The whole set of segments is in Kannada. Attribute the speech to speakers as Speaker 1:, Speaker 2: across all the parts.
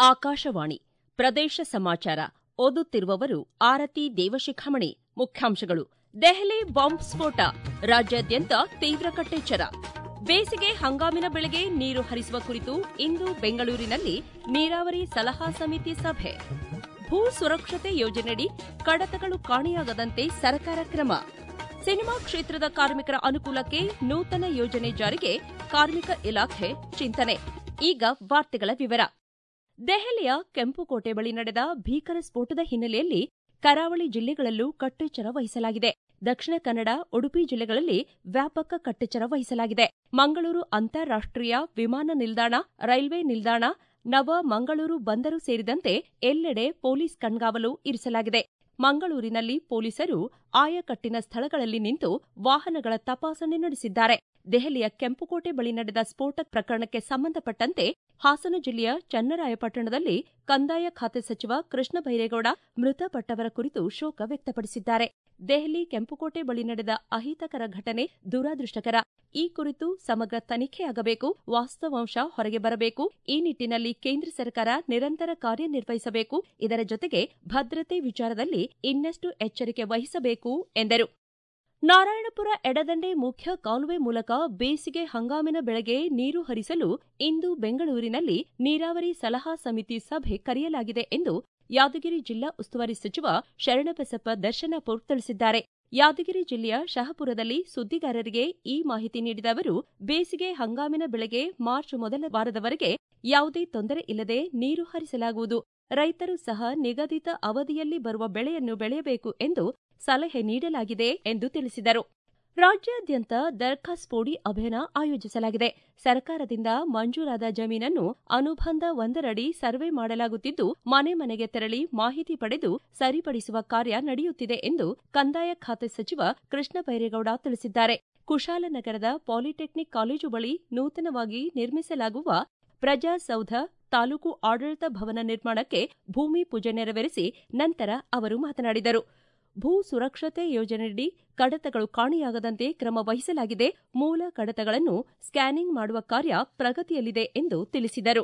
Speaker 1: ಆಕಾಶವಾಣಿ ಪ್ರದೇಶ ಸಮಾಚಾರ ಓದುತ್ತಿರುವವರು ಆರತಿ ದೇವಶಿಖಾಮಣಿ ಮುಖ್ಯಾಂಶಗಳು ದೆಹಲಿ ಬಾಂಬ್ ಸ್ಫೋಟ ರಾಜ್ಯಾದ್ಯಂತ ತೀವ್ರ ಕಟ್ಟೆಚ್ಚರ ಬೇಸಿಗೆ ಹಂಗಾಮಿನ ಬೆಳೆಗೆ ನೀರು ಹರಿಸುವ ಕುರಿತು ಇಂದು ಬೆಂಗಳೂರಿನಲ್ಲಿ ನೀರಾವರಿ ಸಲಹಾ ಸಮಿತಿ ಸಭೆ ಭೂ ಸುರಕ್ಷತೆ ಯೋಜನೆಯಡಿ ಕಡತಗಳು ಕಾಣೆಯಾಗದಂತೆ ಸರ್ಕಾರ ಕ್ರಮ ಸಿನಿಮಾ ಕ್ಷೇತ್ರದ ಕಾರ್ಮಿಕರ ಅನುಕೂಲಕ್ಕೆ ನೂತನ ಯೋಜನೆ ಜಾರಿಗೆ ಕಾರ್ಮಿಕ ಇಲಾಖೆ ಚಿಂತನೆ ಈಗ ವಾರ್ತೆಗಳ ವಿವರ ದೆಹಲಿಯ ಕೆಂಪುಕೋಟೆ ಬಳಿ ನಡೆದ ಭೀಕರ ಸ್ಫೋಟದ ಹಿನ್ನೆಲೆಯಲ್ಲಿ ಕರಾವಳಿ ಜಿಲ್ಲೆಗಳಲ್ಲೂ ಕಟ್ಟೆಚ್ಚರ ವಹಿಸಲಾಗಿದೆ ದಕ್ಷಿಣ ಕನ್ನಡ ಉಡುಪಿ ಜಿಲ್ಲೆಗಳಲ್ಲಿ ವ್ಯಾಪಕ ಕಟ್ಟೆಚ್ಚರ ವಹಿಸಲಾಗಿದೆ ಮಂಗಳೂರು ಅಂತಾರಾಷ್ಟೀಯ ವಿಮಾನ ನಿಲ್ದಾಣ ರೈಲ್ವೆ ನಿಲ್ದಾಣ ನವ ಮಂಗಳೂರು ಬಂದರು ಸೇರಿದಂತೆ ಎಲ್ಲೆಡೆ ಪೊಲೀಸ್ ಕಣ್ಗಾವಲು ಇರಿಸಲಾಗಿದೆ ಮಂಗಳೂರಿನಲ್ಲಿ ಪೊಲೀಸರು ಆಯಕಟ್ಟಿನ ಸ್ಥಳಗಳಲ್ಲಿ ನಿಂತು ವಾಹನಗಳ ತಪಾಸಣೆ ನಡೆಸಿದ್ದಾರೆ ದೆಹಲಿಯ ಕೆಂಪುಕೋಟೆ ಬಳಿ ನಡೆದ ಸ್ಫೋಟ ಪ್ರಕರಣಕ್ಕೆ ಸಂಬಂಧಪಟ್ಟಂತೆ ಹಾಸನ ಜಿಲ್ಲೆಯ ಚನ್ನರಾಯಪಟ್ಟಣದಲ್ಲಿ ಕಂದಾಯ ಖಾತೆ ಸಚಿವ ಕೃಷ್ಣ ಬೈರೇಗೌಡ ಮೃತಪಟ್ಟವರ ಕುರಿತು ಶೋಕ ವ್ಯಕ್ತಪಡಿಸಿದ್ದಾರೆ ದೆಹಲಿ ಕೆಂಪುಕೋಟೆ ಬಳಿ ನಡೆದ ಅಹಿತಕರ ಘಟನೆ ದುರಾದೃಷ್ಟಕರ ಈ ಕುರಿತು ಸಮಗ್ರ ತನಿಖೆಯಾಗಬೇಕು ವಾಸ್ತವಾಂಶ ಹೊರಗೆ ಬರಬೇಕು ಈ ನಿಟ್ಟಿನಲ್ಲಿ ಕೇಂದ್ರ ಸರ್ಕಾರ ನಿರಂತರ ಕಾರ್ಯನಿರ್ವಹಿಸಬೇಕು ಇದರ ಜೊತೆಗೆ ಭದ್ರತೆ ವಿಚಾರದಲ್ಲಿ ಇನ್ನಷ್ಟು ಎಚ್ಚರಿಕೆ ವಹಿಸಬೇಕು ಎಂದರು ನಾರಾಯಣಪುರ ಎಡದಂಡೆ ಮುಖ್ಯ ಕಾಲುವೆ ಮೂಲಕ ಬೇಸಿಗೆ ಹಂಗಾಮಿನ ಬೆಳೆಗೆ ನೀರು ಹರಿಸಲು ಇಂದು ಬೆಂಗಳೂರಿನಲ್ಲಿ ನೀರಾವರಿ ಸಲಹಾ ಸಮಿತಿ ಸಭೆ ಕರೆಯಲಾಗಿದೆ ಎಂದು ಯಾದಗಿರಿ ಜಿಲ್ಲಾ ಉಸ್ತುವಾರಿ ಸಚಿವ ಶರಣಬಸಪ್ಪ ದರ್ಶನಪುರ್ ತಿಳಿಸಿದ್ದಾರೆ ಯಾದಗಿರಿ ಜಿಲ್ಲೆಯ ಶಹಪುರದಲ್ಲಿ ಸುದ್ದಿಗಾರರಿಗೆ ಈ ಮಾಹಿತಿ ನೀಡಿದ ಅವರು ಬೇಸಿಗೆ ಹಂಗಾಮಿನ ಬೆಳೆಗೆ ಮಾರ್ಚ್ ಮೊದಲ ವಾರದವರೆಗೆ ಯಾವುದೇ ತೊಂದರೆ ಇಲ್ಲದೆ ನೀರು ಹರಿಸಲಾಗುವುದು ರೈತರು ಸಹ ನಿಗದಿತ ಅವಧಿಯಲ್ಲಿ ಬರುವ ಬೆಳೆಯನ್ನು ಬೆಳೆಯಬೇಕು ಎಂದು ಸಲಹೆ ನೀಡಲಾಗಿದೆ ಎಂದು ತಿಳಿಸಿದರು ರಾಜ್ಯಾದ್ಯಂತ ದರ್ಖಾಸ್ ಪೋಡಿ ಅಭಿಯಾನ ಆಯೋಜಿಸಲಾಗಿದೆ ಸರ್ಕಾರದಿಂದ ಮಂಜೂರಾದ ಜಮೀನನ್ನು ಅನುಬಂಧ ಒಂದರಡಿ ಸರ್ವೆ ಮಾಡಲಾಗುತ್ತಿದ್ದು ಮನೆ ಮನೆಗೆ ತೆರಳಿ ಮಾಹಿತಿ ಪಡೆದು ಸರಿಪಡಿಸುವ ಕಾರ್ಯ ನಡೆಯುತ್ತಿದೆ ಎಂದು ಕಂದಾಯ ಖಾತೆ ಸಚಿವ ಕೃಷ್ಣ ಬೈರೇಗೌಡ ತಿಳಿಸಿದ್ದಾರೆ ಕುಶಾಲನಗರದ ಪಾಲಿಟೆಕ್ನಿಕ್ ಕಾಲೇಜು ಬಳಿ ನೂತನವಾಗಿ ನಿರ್ಮಿಸಲಾಗುವ ಪ್ರಜಾಸೌಧ ತಾಲೂಕು ಆಡಳಿತ ಭವನ ನಿರ್ಮಾಣಕ್ಕೆ ಭೂಮಿ ಪೂಜೆ ನೆರವೇರಿಸಿ ನಂತರ ಅವರು ಮಾತನಾಡಿದರು ಭೂ ಸುರಕ್ಷತೆ ಯೋಜನೆಯಡಿ ಕಡತಗಳು ಕಾಣೆಯಾಗದಂತೆ ಕ್ರಮ ವಹಿಸಲಾಗಿದೆ ಮೂಲ ಕಡತಗಳನ್ನು ಸ್ಕ್ಯಾನಿಂಗ್ ಮಾಡುವ ಕಾರ್ಯ ಪ್ರಗತಿಯಲ್ಲಿದೆ ಎಂದು ತಿಳಿಸಿದರು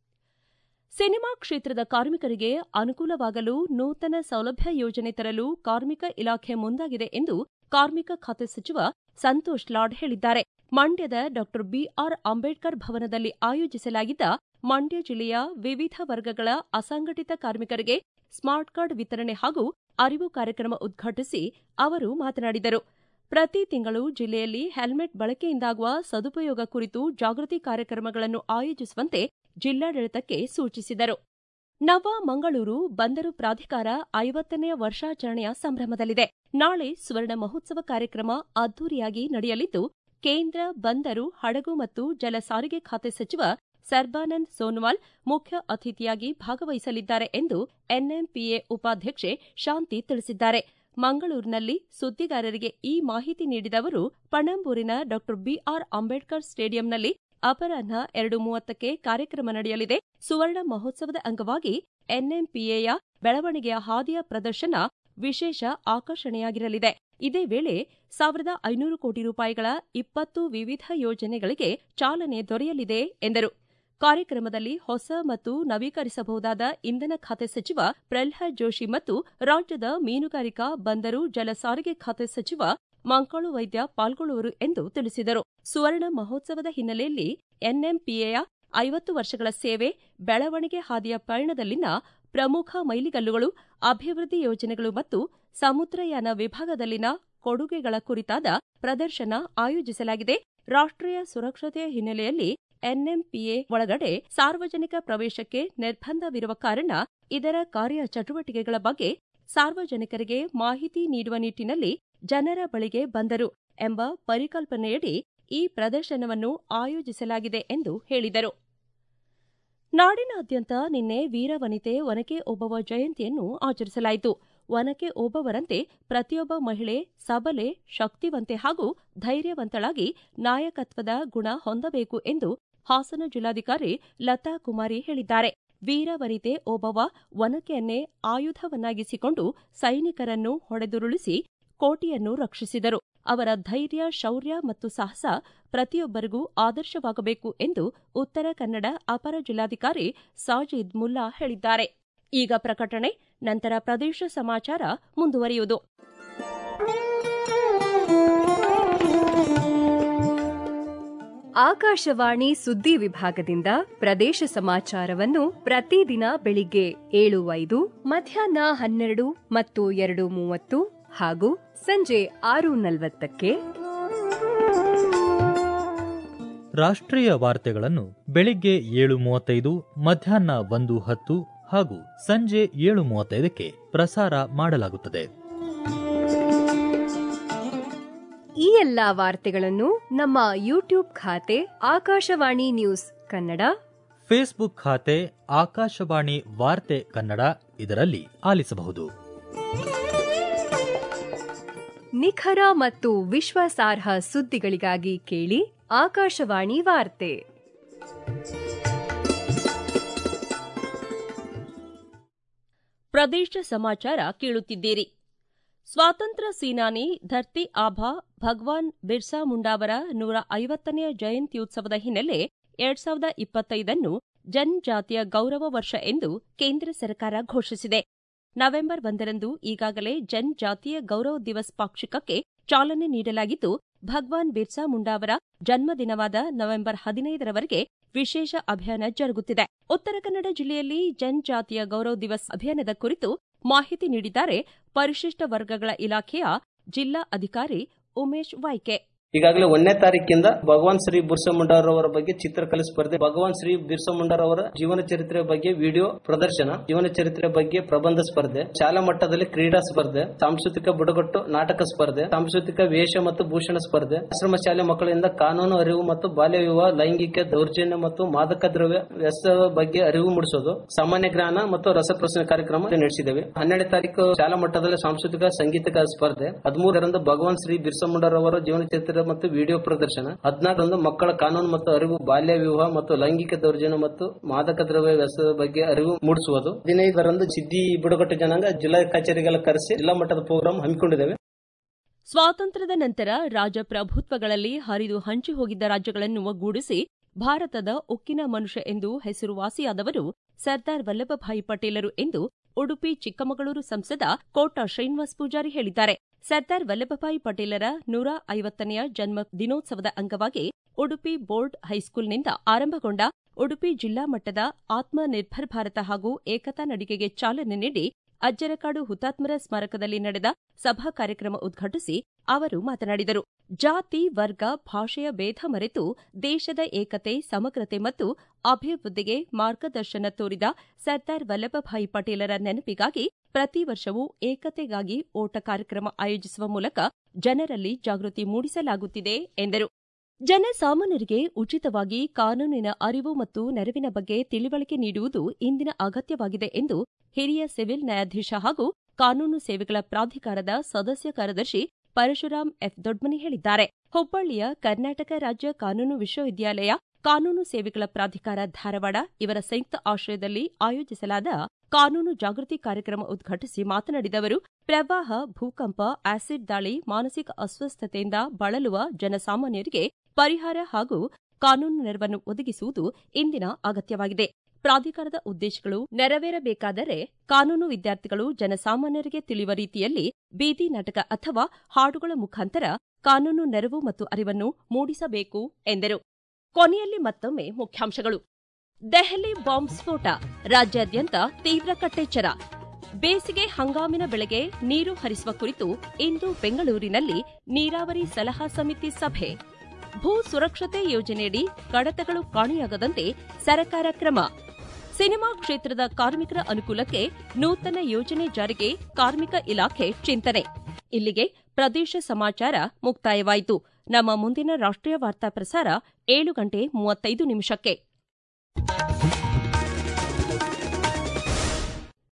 Speaker 1: ಸಿನಿಮಾ ಕ್ಷೇತ್ರದ ಕಾರ್ಮಿಕರಿಗೆ ಅನುಕೂಲವಾಗಲು ನೂತನ ಸೌಲಭ್ಯ ಯೋಜನೆ ತರಲು ಕಾರ್ಮಿಕ ಇಲಾಖೆ ಮುಂದಾಗಿದೆ ಎಂದು ಕಾರ್ಮಿಕ ಖಾತೆ ಸಚಿವ ಸಂತೋಷ್ ಲಾಡ್ ಹೇಳಿದ್ದಾರೆ ಮಂಡ್ಯದ ಡಾ ಬಿಆರ್ ಅಂಬೇಡ್ಕರ್ ಭವನದಲ್ಲಿ ಆಯೋಜಿಸಲಾಗಿದ್ದ ಮಂಡ್ಯ ಜಿಲ್ಲೆಯ ವಿವಿಧ ವರ್ಗಗಳ ಅಸಂಘಟಿತ ಕಾರ್ಮಿಕರಿಗೆ ಸ್ಮಾರ್ಟ್ ಕಾರ್ಡ್ ವಿತರಣೆ ಹಾಗೂ ಅರಿವು ಕಾರ್ಯಕ್ರಮ ಉದ್ಘಾಟಿಸಿ ಅವರು ಮಾತನಾಡಿದರು ಪ್ರತಿ ತಿಂಗಳು ಜಿಲ್ಲೆಯಲ್ಲಿ ಹೆಲ್ಮೆಟ್ ಬಳಕೆಯಿಂದಾಗುವ ಸದುಪಯೋಗ ಕುರಿತು ಜಾಗೃತಿ ಕಾರ್ಯಕ್ರಮಗಳನ್ನು ಆಯೋಜಿಸುವಂತೆ ಜಿಲ್ಲಾಡಳಿತಕ್ಕೆ ಸೂಚಿಸಿದರು ನವ ಮಂಗಳೂರು ಬಂದರು ಪ್ರಾಧಿಕಾರ ಐವತ್ತನೇ ವರ್ಷಾಚರಣೆಯ ಸಂಭ್ರಮದಲ್ಲಿದೆ ನಾಳೆ ಸುವರ್ಣ ಮಹೋತ್ಸವ ಕಾರ್ಯಕ್ರಮ ಅದ್ದೂರಿಯಾಗಿ ನಡೆಯಲಿದ್ದು ಕೇಂದ್ರ ಬಂದರು ಹಡಗು ಮತ್ತು ಜಲ ಸಾರಿಗೆ ಖಾತೆ ಸಚಿವ ಸರ್ಬಾನಂದ್ ಸೋನೋವಾಲ್ ಮುಖ್ಯ ಅತಿಥಿಯಾಗಿ ಭಾಗವಹಿಸಲಿದ್ದಾರೆ ಎಂದು ಎನ್ಎಂಪಿಎ ಉಪಾಧ್ಯಕ್ಷೆ ಶಾಂತಿ ತಿಳಿಸಿದ್ದಾರೆ ಮಂಗಳೂರಿನಲ್ಲಿ ಸುದ್ದಿಗಾರರಿಗೆ ಈ ಮಾಹಿತಿ ನೀಡಿದ ಅವರು ಪಣಂಬೂರಿನ ಡಾ ಬಿಆರ್ ಅಂಬೇಡ್ಕರ್ ಸ್ಟೇಡಿಯಂನಲ್ಲಿ ಅಪರಾಹ್ನ ಎರಡು ಮೂವತ್ತಕ್ಕೆ ಕಾರ್ಯಕ್ರಮ ನಡೆಯಲಿದೆ ಸುವರ್ಣ ಮಹೋತ್ಸವದ ಅಂಗವಾಗಿ ಎನ್ಎಂಪಿಎಯ ಬೆಳವಣಿಗೆಯ ಹಾದಿಯ ಪ್ರದರ್ಶನ ವಿಶೇಷ ಆಕರ್ಷಣೆಯಾಗಿರಲಿದೆ ಇದೇ ವೇಳೆ ಸಾವಿರದ ಐನೂರು ಕೋಟಿ ರೂಪಾಯಿಗಳ ಇಪ್ಪತ್ತು ವಿವಿಧ ಯೋಜನೆಗಳಿಗೆ ಚಾಲನೆ ದೊರೆಯಲಿದೆ ಎಂದರು ಕಾರ್ಯಕ್ರಮದಲ್ಲಿ ಹೊಸ ಮತ್ತು ನವೀಕರಿಸಬಹುದಾದ ಇಂಧನ ಖಾತೆ ಸಚಿವ ಪ್ರಲ್ಹಾದ್ ಜೋಶಿ ಮತ್ತು ರಾಜ್ಯದ ಮೀನುಗಾರಿಕಾ ಬಂದರು ಜಲ ಸಾರಿಗೆ ಖಾತೆ ಸಚಿವ ಮಂಕಾಳು ವೈದ್ಯ ಪಾಲ್ಗೊಳ್ಳುವರು ಎಂದು ತಿಳಿಸಿದರು ಸುವರ್ಣ ಮಹೋತ್ಸವದ ಹಿನ್ನೆಲೆಯಲ್ಲಿ ಎನ್ಎಂಪಿಎಯ ಐವತ್ತು ವರ್ಷಗಳ ಸೇವೆ ಬೆಳವಣಿಗೆ ಹಾದಿಯ ಪಯಣದಲ್ಲಿನ ಪ್ರಮುಖ ಮೈಲಿಗಲ್ಲುಗಳು ಅಭಿವೃದ್ಧಿ ಯೋಜನೆಗಳು ಮತ್ತು ಸಮುದ್ರಯಾನ ವಿಭಾಗದಲ್ಲಿನ ಕೊಡುಗೆಗಳ ಕುರಿತಾದ ಪ್ರದರ್ಶನ ಆಯೋಜಿಸಲಾಗಿದೆ ರಾಷ್ಟೀಯ ಸುರಕ್ಷತೆಯ ಹಿನ್ನೆಲೆಯಲ್ಲಿ ಎನ್ಎಂಪಿಎ ಒಳಗಡೆ ಸಾರ್ವಜನಿಕ ಪ್ರವೇಶಕ್ಕೆ ನಿರ್ಬಂಧವಿರುವ ಕಾರಣ ಇದರ ಕಾರ್ಯ ಚಟುವಟಿಕೆಗಳ ಬಗ್ಗೆ ಸಾರ್ವಜನಿಕರಿಗೆ ಮಾಹಿತಿ ನೀಡುವ ನಿಟ್ಟಿನಲ್ಲಿ ಜನರ ಬಳಿಗೆ ಬಂದರು ಎಂಬ ಪರಿಕಲ್ಪನೆಯಡಿ ಈ ಪ್ರದರ್ಶನವನ್ನು ಆಯೋಜಿಸಲಾಗಿದೆ ಎಂದು ಹೇಳಿದರು ನಾಡಿನಾದ್ಯಂತ ನಿನ್ನೆ ವೀರವನಿತೆ ಒನಕೆ ಓಬವ್ವ ಜಯಂತಿಯನ್ನು ಆಚರಿಸಲಾಯಿತು ಒನಕೆ ಓಬವ್ವರಂತೆ ಪ್ರತಿಯೊಬ್ಬ ಮಹಿಳೆ ಸಬಲೆ ಶಕ್ತಿವಂತೆ ಹಾಗೂ ಧೈರ್ಯವಂತಳಾಗಿ ನಾಯಕತ್ವದ ಗುಣ ಹೊಂದಬೇಕು ಎಂದು ಹಾಸನ ಜಿಲ್ಲಾಧಿಕಾರಿ ಲತಾ ಕುಮಾರಿ ಹೇಳಿದ್ದಾರೆ ವೀರವನಿತೆ ಓಬವ್ವ ಒನಕೆಯನ್ನೇ ಆಯುಧವನ್ನಾಗಿಸಿಕೊಂಡು ಸೈನಿಕರನ್ನು ಹೊಡೆದುರುಳಿಸಿ ಕೋಟೆಯನ್ನು ರಕ್ಷಿಸಿದರು ಅವರ ಧೈರ್ಯ ಶೌರ್ಯ ಮತ್ತು ಸಾಹಸ ಪ್ರತಿಯೊಬ್ಬರಿಗೂ ಆದರ್ಶವಾಗಬೇಕು ಎಂದು ಉತ್ತರ ಕನ್ನಡ ಅಪರ ಜಿಲ್ಲಾಧಿಕಾರಿ ಸಾಜಿದ್ ಮುಲ್ಲಾ ಹೇಳಿದ್ದಾರೆ ಈಗ ಪ್ರಕಟಣೆ ನಂತರ ಪ್ರದೇಶ ಸಮಾಚಾರ ಮುಂದುವರಿಯುವುದು
Speaker 2: ಆಕಾಶವಾಣಿ ಸುದ್ದಿ ವಿಭಾಗದಿಂದ ಪ್ರದೇಶ ಸಮಾಚಾರವನ್ನು ಪ್ರತಿದಿನ ಬೆಳಿಗ್ಗೆ ಏಳು ಐದು ಮಧ್ಯಾಹ್ನ ಹನ್ನೆರಡು ಮತ್ತು ಎರಡು ಮೂವತ್ತು ಹಾಗೂ ಸಂಜೆ ಆರು ನಲವತ್ತಕ್ಕೆ
Speaker 3: ರಾಷ್ಟ್ರೀಯ ವಾರ್ತೆಗಳನ್ನು ಬೆಳಿಗ್ಗೆ ಏಳು ಮೂವತ್ತೈದು ಮಧ್ಯಾಹ್ನ ಒಂದು ಹತ್ತು ಹಾಗೂ ಸಂಜೆ ಏಳು ಮೂವತ್ತೈದಕ್ಕೆ ಪ್ರಸಾರ ಮಾಡಲಾಗುತ್ತದೆ
Speaker 2: ಈ ಎಲ್ಲಾ ವಾರ್ತೆಗಳನ್ನು ನಮ್ಮ ಯೂಟ್ಯೂಬ್ ಖಾತೆ ಆಕಾಶವಾಣಿ ನ್ಯೂಸ್ ಕನ್ನಡ
Speaker 3: ಫೇಸ್ಬುಕ್ ಖಾತೆ ಆಕಾಶವಾಣಿ ವಾರ್ತೆ ಕನ್ನಡ ಇದರಲ್ಲಿ ಆಲಿಸಬಹುದು
Speaker 2: ನಿಖರ ಮತ್ತು ವಿಶ್ವಾಸಾರ್ಹ ಸುದ್ದಿಗಳಿಗಾಗಿ ಕೇಳಿ ಆಕಾಶವಾಣಿ ವಾರ್ತೆ
Speaker 1: ಪ್ರದೇಶ ಸಮಾಚಾರ ಕೇಳುತ್ತಿದ್ದೀರಿ ಸ್ವಾತಂತ್ರ್ಯ ಸೇನಾನಿ ಧರ್ತಿ ಆಭಾ ಭಗವಾನ್ ಬಿರ್ಸಾ ಮುಂಡಾ ಅವರ ನೂರ ಐವತ್ತನೆಯ ಜಯಂತ್ಯುತ್ಸವದ ಹಿನ್ನೆಲೆ ಎರಡ್ ಸಾವಿರದ ಇಪ್ಪತ್ತೈದನ್ನು ಜನಜಾತಿಯ ಗೌರವ ವರ್ಷ ಎಂದು ಕೇಂದ್ರ ಸರ್ಕಾರ ಘೋಷಿಸಿದೆ ನವೆಂಬರ್ ಒಂದರಂದು ಈಗಾಗಲೇ ಜನಜಾತೀಯ ಗೌರವ ದಿವಸ್ ಪಾಕ್ಷಿಕಕ್ಕೆ ಚಾಲನೆ ನೀಡಲಾಗಿದ್ದು ಭಗವಾನ್ ಬಿರ್ಸಾ ಮುಂಡಾ ಅವರ ಜನ್ಮದಿನವಾದ ನವೆಂಬರ್ ಹದಿನೈದರವರೆಗೆ ವಿಶೇಷ ಅಭಿಯಾನ ಜರುಗುತ್ತಿದೆ ಉತ್ತರ ಕನ್ನಡ ಜಿಲ್ಲೆಯಲ್ಲಿ ಜನಜಾತಿಯ ಗೌರವ ದಿವಸ್ ಅಭಿಯಾನದ ಕುರಿತು ಮಾಹಿತಿ ನೀಡಿದ್ದಾರೆ ಪರಿಶಿಷ್ಟ ವರ್ಗಗಳ ಇಲಾಖೆಯ ಜಿಲ್ಲಾ ಅಧಿಕಾರಿ ಉಮೇಶ್ ವೈಕೆ
Speaker 4: ಈಗಾಗಲೇ ಒಂದನೇ ತಾರೀಕಿಂದ ಭಗವಾನ್ ಶ್ರೀ ಬಿರ್ಸಾ ಮುಂಡಾರವರ ಬಗ್ಗೆ ಚಿತ್ರಕಲೆ ಸ್ಪರ್ಧೆ ಭಗವಾನ್ ಶ್ರೀ ಬಿರ್ಸಾ ಮುಂಡಾರವರ ಜೀವನ ಚರಿತ್ರೆ ಬಗ್ಗೆ ವಿಡಿಯೋ ಪ್ರದರ್ಶನ ಜೀವನ ಚರಿತ್ರೆ ಬಗ್ಗೆ ಪ್ರಬಂಧ ಸ್ಪರ್ಧೆ ಶಾಲಾ ಮಟ್ಟದಲ್ಲಿ ಕ್ರೀಡಾ ಸ್ಪರ್ಧೆ ಸಾಂಸ್ಕೃತಿಕ ಬುಡಗಟ್ಟು ನಾಟಕ ಸ್ಪರ್ಧೆ ಸಾಂಸ್ಕೃತಿಕ ವೇಷ ಮತ್ತು ಭೂಷಣ ಸ್ಪರ್ಧೆ ಆಶ್ರಮ ಶಾಲೆ ಮಕ್ಕಳಿಂದ ಕಾನೂನು ಅರಿವು ಮತ್ತು ಬಾಲ್ಯ ವಿವಾಹ ಲೈಂಗಿಕ ದೌರ್ಜನ್ಯ ಮತ್ತು ಮಾದಕ ದ್ರವ್ಯ ವ್ಯಸನದ ಬಗ್ಗೆ ಅರಿವು ಮೂಡಿಸೋದು ಸಾಮಾನ್ಯ ಜ್ಞಾನ ಮತ್ತು ರಸಪ್ರಶ್ನೆ ಕಾರ್ಯಕ್ರಮ ನಡೆಸಿದ್ದೇವೆ ಹನ್ನೆರಡನೇ ತಾರೀಕು ಶಾಲಾ ಮಟ್ಟದಲ್ಲಿ ಸಾಂಸ್ಕೃತಿಕ ಸಂಗೀತ ಸ್ಪರ್ಧೆ ಹದಿಮೂರರಂದು ಭಗವಾನ್ ಶ್ರೀ ಬಿರ್ಸಾ ಮುಂಡಾರವರ ಜೀವನ ಚರಿತ್ರೆ ಮತ್ತು ವಿಡಿಯೋ ಪ್ರದರ್ಶನ ಹದಿನಾರರಂದು ಮಕ್ಕಳ ಕಾನೂನು ಮತ್ತು ಅರಿವು ಬಾಲ್ಯ ವಿವಾಹ ಮತ್ತು ಲೈಂಗಿಕ ದೌರ್ಜನ್ಯ ಮತ್ತು ಮಾದಕ ದ್ರವ್ಯ ವ್ಯಸನದ ಬಗ್ಗೆ ಅರಿವು ಮೂಡಿಸುವುದು ಹದಿನೈದರಂದು ಸಿದ್ದಿ ಬುಡಕಟ್ಟು ಜನಾಂಗ ಜಿಲ್ಲಾ ಕಚೇರಿಗಳ ಕರೆಸಿ ಜಿಲ್ಲಾ ಮಟ್ಟದ ಪ್ರೋಗ್ರಾಂ ಹಮ್ಮಿಕೊಂಡಿದ್ದೇವೆ
Speaker 1: ಸ್ವಾತಂತ್ರ್ಯದ ನಂತರ ರಾಜಪ್ರಭುತ್ವಗಳಲ್ಲಿ ಹರಿದು ಹಂಚಿ ಹೋಗಿದ್ದ ರಾಜ್ಯಗಳನ್ನು ಒಗ್ಗೂಡಿಸಿ ಭಾರತದ ಉಕ್ಕಿನ ಮನುಷ್ಯ ಎಂದು ಹೆಸರುವಾಸಿಯಾದವರು ಸರ್ದಾರ್ ವಲ್ಲಭಭಾಯಿ ಪಟೇಲರು ಎಂದು ಉಡುಪಿ ಚಿಕ್ಕಮಗಳೂರು ಸಂಸದ ಕೋಟ ಶ್ರೀನಿವಾಸ್ ಪೂಜಾರಿ ಹೇಳಿದ್ದಾರೆ ಸರ್ದಾರ್ ವಲ್ಲಭಭಾಯಿ ಪಟೇಲರ ನೂರ ಐವತ್ತನೆಯ ಜನ್ಮ ದಿನೋತ್ಸವದ ಅಂಗವಾಗಿ ಉಡುಪಿ ಬೋರ್ಡ್ ಹೈಸ್ಕೂಲ್ನಿಂದ ಆರಂಭಗೊಂಡ ಉಡುಪಿ ಜಿಲ್ಲಾ ಮಟ್ಟದ ಆತ್ಮ ನಿರ್ಭರ್ ಭಾರತ ಹಾಗೂ ಏಕತಾ ನಡಿಗೆಗೆ ಚಾಲನೆ ನೀಡಿ ಅಜ್ಜರಕಾಡು ಹುತಾತ್ಮರ ಸ್ಮಾರಕದಲ್ಲಿ ನಡೆದ ಸಭಾ ಕಾರ್ಯಕ್ರಮ ಉದ್ಘಾಟಿಸಿ ಅವರು ಮಾತನಾಡಿದರು ಜಾತಿ ವರ್ಗ ಭಾಷೆಯ ಭೇದ ಮರೆತು ದೇಶದ ಏಕತೆ ಸಮಗ್ರತೆ ಮತ್ತು ಅಭಿವೃದ್ಧಿಗೆ ಮಾರ್ಗದರ್ಶನ ತೋರಿದ ಸರ್ದಾರ್ ವಲ್ಲಭಭಾಯಿ ಪಟೇಲರ ನೆನಪಿಗಾಗಿ ಪ್ರತಿ ವರ್ಷವೂ ಏಕತೆಗಾಗಿ ಓಟ ಕಾರ್ಯಕ್ರಮ ಆಯೋಜಿಸುವ ಮೂಲಕ ಜನರಲ್ಲಿ ಜಾಗೃತಿ ಮೂಡಿಸಲಾಗುತ್ತಿದೆ ಎಂದರು ಜನಸಾಮಾನ್ಯರಿಗೆ ಉಚಿತವಾಗಿ ಕಾನೂನಿನ ಅರಿವು ಮತ್ತು ನೆರವಿನ ಬಗ್ಗೆ ತಿಳಿವಳಿಕೆ ನೀಡುವುದು ಇಂದಿನ ಅಗತ್ಯವಾಗಿದೆ ಎಂದು ಹಿರಿಯ ಸಿವಿಲ್ ನ್ಯಾಯಾಧೀಶ ಹಾಗೂ ಕಾನೂನು ಸೇವೆಗಳ ಪ್ರಾಧಿಕಾರದ ಸದಸ್ಯ ಕಾರ್ಯದರ್ಶಿ ಪರಶುರಾಮ್ ಎಫ್ ದೊಡ್ಮನಿ ಹೇಳಿದ್ದಾರೆ ಹುಬ್ಬಳ್ಳಿಯ ಕರ್ನಾಟಕ ರಾಜ್ಯ ಕಾನೂನು ವಿಶ್ವವಿದ್ಯಾಲಯ ಕಾನೂನು ಸೇವೆಗಳ ಪ್ರಾಧಿಕಾರ ಧಾರವಾಡ ಇವರ ಸಂಯುಕ್ತ ಆಶ್ರಯದಲ್ಲಿ ಆಯೋಜಿಸಲಾದ ಕಾನೂನು ಜಾಗೃತಿ ಕಾರ್ಯಕ್ರಮ ಉದ್ಘಾಟಿಸಿ ಮಾತನಾಡಿದ ಅವರು ಪ್ರವಾಹ ಭೂಕಂಪ ಆಸಿಡ್ ದಾಳಿ ಮಾನಸಿಕ ಅಸ್ವಸ್ಥತೆಯಿಂದ ಬಳಲುವ ಜನಸಾಮಾನ್ಯರಿಗೆ ಪರಿಹಾರ ಹಾಗೂ ಕಾನೂನು ನೆರವನ್ನು ಒದಗಿಸುವುದು ಇಂದಿನ ಅಗತ್ಯವಾಗಿದೆ ಪ್ರಾಧಿಕಾರದ ಉದ್ದೇಶಗಳು ನೆರವೇರಬೇಕಾದರೆ ಕಾನೂನು ವಿದ್ಯಾರ್ಥಿಗಳು ಜನಸಾಮಾನ್ಯರಿಗೆ ತಿಳಿಯುವ ರೀತಿಯಲ್ಲಿ ಬೀದಿ ನಾಟಕ ಅಥವಾ ಹಾಡುಗಳ ಮುಖಾಂತರ ಕಾನೂನು ನೆರವು ಮತ್ತು ಅರಿವನ್ನು ಮೂಡಿಸಬೇಕು ಎಂದರು ಕೊನೆಯಲ್ಲಿ ಮತ್ತೊಮ್ಮೆ ಮುಖ್ಯಾಂಶಗಳು ದೆಹಲಿ ಬಾಂಬ್ ಸ್ಫೋಟ ರಾಜ್ಯಾದ್ಯಂತ ತೀವ್ರ ಕಟ್ಟೆಚ್ಚರ ಬೇಸಿಗೆ ಹಂಗಾಮಿನ ಬೆಳೆಗೆ ನೀರು ಹರಿಸುವ ಕುರಿತು ಇಂದು ಬೆಂಗಳೂರಿನಲ್ಲಿ ನೀರಾವರಿ ಸಲಹಾ ಸಮಿತಿ ಸಭೆ ಭೂ ಸುರಕ್ಷತೆ ಯೋಜನೆಯಡಿ ಕಡತಗಳು ಕಾಣೆಯಾಗದಂತೆ ಸರ್ಕಾರ ಕ್ರಮ ಸಿನಿಮಾ ಕ್ಷೇತ್ರದ ಕಾರ್ಮಿಕರ ಅನುಕೂಲಕ್ಕೆ ನೂತನ ಯೋಜನೆ ಜಾರಿಗೆ ಕಾರ್ಮಿಕ ಇಲಾಖೆ ಚಿಂತನೆ ಇಲ್ಲಿಗೆ ಪ್ರದೇಶ ಸಮಾಚಾರ ಮುಕ್ತಾಯವಾಯಿತು ನಮ್ಮ ಮುಂದಿನ ರಾಷ್ಟ್ರೀಯ ವಾರ್ತಾ ಪ್ರಸಾರ ಏಳು ಗಂಟೆ ಮೂವತ್ತೈದು ನಿಮಿಷಕ್ಕೆ